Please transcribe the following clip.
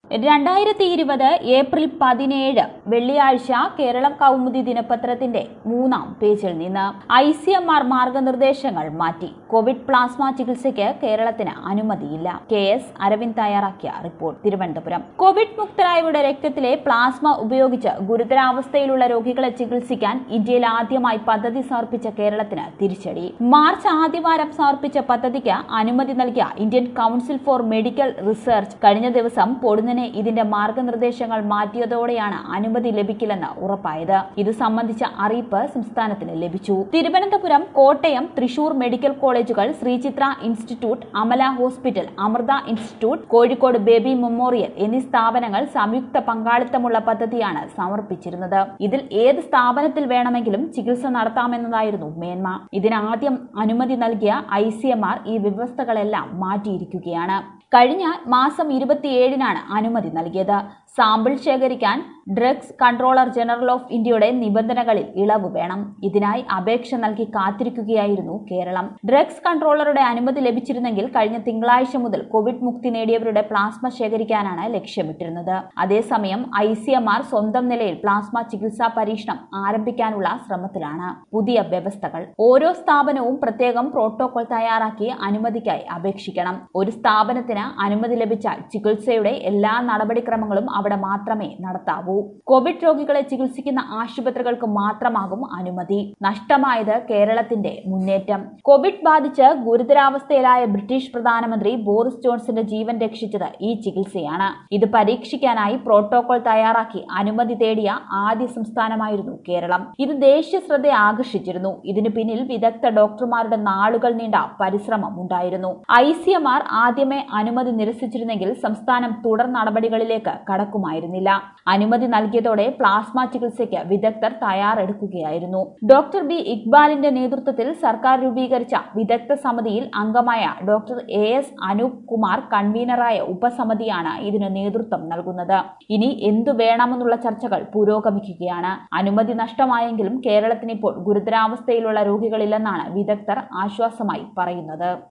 രണ്ടായിരത്തി ഇരുപത് ഏപ്രിൽ പതിനേഴ് വെള്ളിയാഴ്ച കേരളം കൗമുദി ദിനപത്രത്തിന്റെ മൂന്നാം പേജിൽ നിന്ന് ഐ സി എം ആർ മാർഗനിർദ്ദേശങ്ങൾ മാറ്റി കോവിഡ് പ്ലാസ്മ ചികിത്സയ്ക്ക് കേരളത്തിന് അനുമതിയില്ല കെ എസ് അരവിന്ദ് തയ്യാറാക്കിയ റിപ്പോർട്ട് തിരുവനന്തപുരം കോവിഡ് മുക്തരായവരുടെ രക്തത്തിലെ പ്ലാസ്മ ഉപയോഗിച്ച് ഗുരുതരാവസ്ഥയിലുള്ള രോഗികളെ ചികിത്സിക്കാൻ ഇന്ത്യയിൽ ആദ്യമായി പദ്ധതി സമർപ്പിച്ച കേരളത്തിന് തിരിച്ചടി മാർച്ച് ആദ്യവാരം സമർപ്പിച്ച പദ്ധതിക്ക് അനുമതി നൽകിയ Indian council for medical research കഴിഞ്ഞ ദിവസം പൊടുന്നനെ ഇതിന്റെ മാർഗനിർദ്ദേശങ്ങൾ മാറ്റിയതോടെയാണ് അനുമതി ലഭിക്കില്ലെന്ന് ഉറപ്പായത് ഇത് സംബന്ധിച്ച അറിയിപ്പ് സംസ്ഥാനത്തിന് ലഭിച്ചു തിരുവനന്തപുരം കോട്ടയം തൃശൂർ മെഡിക്കൽ കോളേജുകൾ Sreechitra institute Amala hospital Amrita institute Kozhikode baby memorial എന്നീ സ്ഥാപനങ്ങൾ സംയുക്ത പങ്കാളിത്തമുള്ള പദ്ധതിയാണ് സമർപ്പിച്ചിരുന്നത് ഇതിൽ ഏത് സ്ഥാപനത്തിൽ വേണമെങ്കിലും ചികിത്സ നടത്താമെന്നതായിരുന്നു മേന്മ ഇതിനാദ്യം അനുമതി നൽകിയ ഐ ഈ വ്യവസ്ഥകളെല്ലാം മാറ്റിയിരിക്കുകയാണ് കഴിഞ്ഞ മാസം ഇരുപത്തിയേഴിനാണ് അനുമതി നൽകിയത് സാമ്പിൾ ശേഖരിക്കാൻ ഡ്രഗ്സ് കൺട്രോളർ ജനറൽ ഓഫ് ഇന്ത്യയുടെ നിബന്ധനകളിൽ ഇളവ് വേണം ഇതിനായി അപേക്ഷ നൽകി കാത്തിരിക്കുകയായിരുന്നു കേരളം ഡ്രഗ്സ് കൺട്രോളറുടെ അനുമതി ലഭിച്ചിരുന്നെങ്കിൽ കഴിഞ്ഞ തിങ്കളാഴ്ച മുതൽ കോവിഡ് മുക്തി നേടിയവരുടെ പ്ലാസ്മ ശേഖരിക്കാനാണ് ലക്ഷ്യമിട്ടിരുന്നത് അതേസമയം ഐ സി എം ആർ സ്വന്തം നിലയിൽ പ്ലാസ്മ ചികിത്സാ പരീക്ഷണം ആരംഭിക്കാനുള്ള ശ്രമത്തിലാണ് പുതിയ വ്യവസ്ഥകൾ ഓരോ സ്ഥാപനവും പ്രത്യേകം പ്രോട്ടോകോൾ തയ്യാറാക്കി അനുമതിക്കായി അപേക്ഷിക്കണം ഒരു സ്ഥാപനത്തിന് അനുമതി ലഭിച്ചാൽ ചികിത്സയുടെ എല്ലാ നടപടിക്രമങ്ങളും അവിടെ മാത്രമേ നടത്താവൂ കോവിഡ് രോഗികളെ ചികിത്സിക്കുന്ന ആശുപത്രികൾക്ക് മാത്രമാകും അനുമതി നഷ്ടമായത് കേരളത്തിന്റെ മുന്നേറ്റം കോവിഡ് ബാധിച്ച് ഗുരുതരാവസ്ഥയിലായ ബ്രിട്ടീഷ് പ്രധാനമന്ത്രി ബോറിസ് ജോൺസന്റെ ജീവൻ രക്ഷിച്ചത് ഈ ചികിത്സയാണ് ഇത് പരീക്ഷിക്കാനായി പ്രോട്ടോകോൾ തയ്യാറാക്കി അനുമതി തേടിയ ആദ്യ സംസ്ഥാനമായിരുന്നു കേരളം ഇത് ദേശീയ ശ്രദ്ധ ആകർഷിച്ചിരുന്നു ഇതിനു പിന്നിൽ വിദഗ്ധ ഡോക്ടർമാരുടെ നാളുകൾ നീണ്ട പരിശ്രമം ഉണ്ടായിരുന്നു ഐ സി എം ആർ ആദ്യമേ അനുമതി നിരസിച്ചിരുന്നെങ്കിൽ സംസ്ഥാനം തുടർ നടപടികളിലേക്ക് കടക്കുമായിരുന്നില്ല അനുമതി നൽകിയതോടെ പ്ലാസ്മ ചികിത്സയ്ക്ക് വിദഗ്ധർ തയ്യാറെടുക്കുകയായിരുന്നു ഡോക്ടർ ബി ഇക്ബാലിന്റെ നേതൃത്വത്തിൽ സർക്കാർ രൂപീകരിച്ച വിദഗ്ധ സമിതിയിൽ അംഗമായ doctor A S Anoop Kumar കൺവീനറായ ഉപസമിതിയാണ് ഇതിന് നേതൃത്വം നൽകുന്നത് ഇനി എന്തു വേണമെന്നുള്ള ചർച്ചകൾ പുരോഗമിക്കുകയാണ് അനുമതി നഷ്ടമായെങ്കിലും കേരളത്തിന് ഇപ്പോൾ ഗുരുതരാവസ്ഥയിലുള്ള രോഗികളില്ലെന്നാണ് വിദഗ്ധർ ആശ്വാസമായി പറയുന്നത്